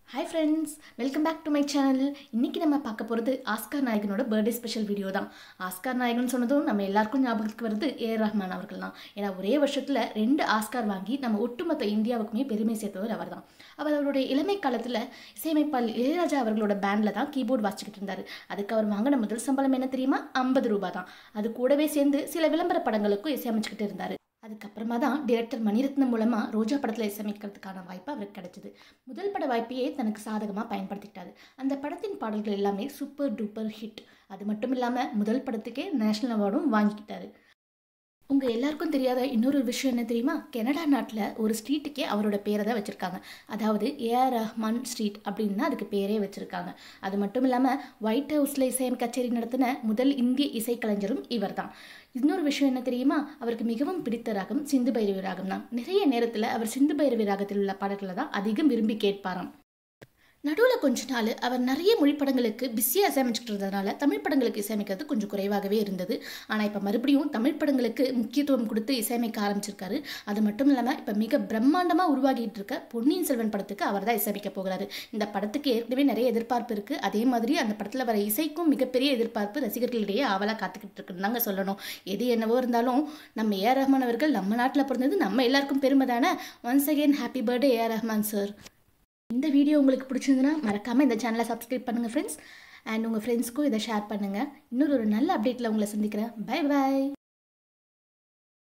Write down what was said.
hi friends welcome back to my channel இன்றைக்கி நம்ம பார்க்க போகிறது ஆஸ்கார் நாயகனோட பர்த்டே ஸ்பெஷல் வீடியோ தான் ஆஸ்கார் நாயகன் சொன்னதும் நம்ம எல்லாருக்கும் ஞாபகத்துக்கு வருது ஏ ஆர் ரஹ்மான் அவர்கள் தான் ஏன்னா ஒரே வருஷத்தில் ரெண்டு ஆஸ்கார் வாங்கி நம்ம ஒட்டுமொத்த இந்தியாவுக்குமே பெருமை சேர்த்தவர் அவர் தான் அவர் அவருடைய இளமை காலத்தில் இசையமைப்பாளர் இளையராஜா அவர்களோட பேண்டில் தான் கீபோர்டு வாசிச்சுக்கிட்டு இருந்தார் அதுக்கு அவர் வாங்கின முதல் சம்பளம் என்ன தெரியுமா ஐம்பது ரூபாய் தான் அது கூடவே சேர்ந்து சில விளம்பர படங்களுக்கும் இசையமைச்சுக்கிட்டு இருந்தார் அதுக்கப்புறமா தான் டிரெக்டர் மணிரத்னம் மூலமாக ரோஜா படத்தில் இசையமைக்கிறதுக்கான வாய்ப்பு அவருக்கு கிடைச்சிது முதல் பட வாய்ப்பையே தனக்கு சாதகமாக பயன்படுத்திக்கிட்டாரு அந்த படத்தின் பாடல்கள் எல்லாமே சூப்பர் டூப்பர் ஹிட் அது மட்டும் இல்லாமல் முதல் படத்துக்கே நேஷனல் அவார்டும் வாங்கிக்கிட்டாரு உங்கள் எல்லாருக்கும் தெரியாத இன்னொரு விஷயம் என்ன தெரியுமா கனடா நாட்டில் ஒரு ஸ்ட்ரீட்டுக்கே அவரோட பேரை தான் வச்சுருக்காங்க அதாவது ஏஆர் ரஹ்மான் ஸ்ட்ரீட் அப்படின்னு தான் அதுக்கு பேரே வச்சுருக்காங்க அது மட்டும் இல்லாமல் ஒயிட் ஹவுஸில் இசையம் கச்சேரி நடத்தின முதல் இந்திய இசைக்கலைஞரும் இவர் தான் இன்னொரு விஷயம் என்ன தெரியுமா அவருக்கு மிகவும் பிடித்த ராகம் சிந்து பைரவி ராகம் தான் நிறைய நேரத்தில் அவர் சிந்து பைரவி ராகத்தில் உள்ள பாடல்களை தான் அதிகம் விரும்பி கேட்பாராம் நடுவில் கொஞ்ச நாள் அவர் நிறைய மொழி படங்களுக்கு பிஸியாக இசையமைச்சிட்டு இருந்ததுனால தமிழ் படங்களுக்கு இசையமைக்கிறது கொஞ்சம் குறைவாகவே இருந்தது ஆனால் இப்போ மறுபடியும் தமிழ் படங்களுக்கு முக்கியத்துவம் கொடுத்து இசையமைக்க ஆரம்பிச்சிருக்காரு அது மட்டும் இல்லாமல் இப்போ மிக பிரம்மாண்டமாக உருவாகிட்டு இருக்க பொன்னியின் செல்வன் படத்துக்கு அவர் தான் இசையமைக்க போகிறாரு இந்த படத்துக்கு ஏற்கனவே நிறைய எதிர்பார்ப்பு இருக்குது அதே மாதிரி அந்த படத்தில் வர இசைக்கும் மிகப்பெரிய எதிர்பார்ப்பு ரசிகர்களிடையே ஆவலாக காத்துக்கிட்டு இருக்குன்னு தாங்க சொல்லணும் எது என்னவோ இருந்தாலும் நம்ம ஏஆர் ரஹ்மான் அவர்கள் நம்ம நாட்டில் பிறந்தது நம்ம எல்லாருக்கும் பெருமை தானே once again happy birthday AR Rahman sir இந்த வீடியோ உங்களுக்கு பிடிச்சிருந்துன்னா மறக்காமல் இந்த சேனலை சப்ஸ்கிரைப் பண்ணுங்கள் ஃப்ரெண்ட்ஸ் அண்ட் உங்கள் ஃப்ரெண்ட்ஸ்க்கும் இதை ஷேர் பண்ணுங்கள் இன்னொரு ஒரு நல்ல அப்டேட்டில் உங்களை சந்திக்கிறேன் பை பாய்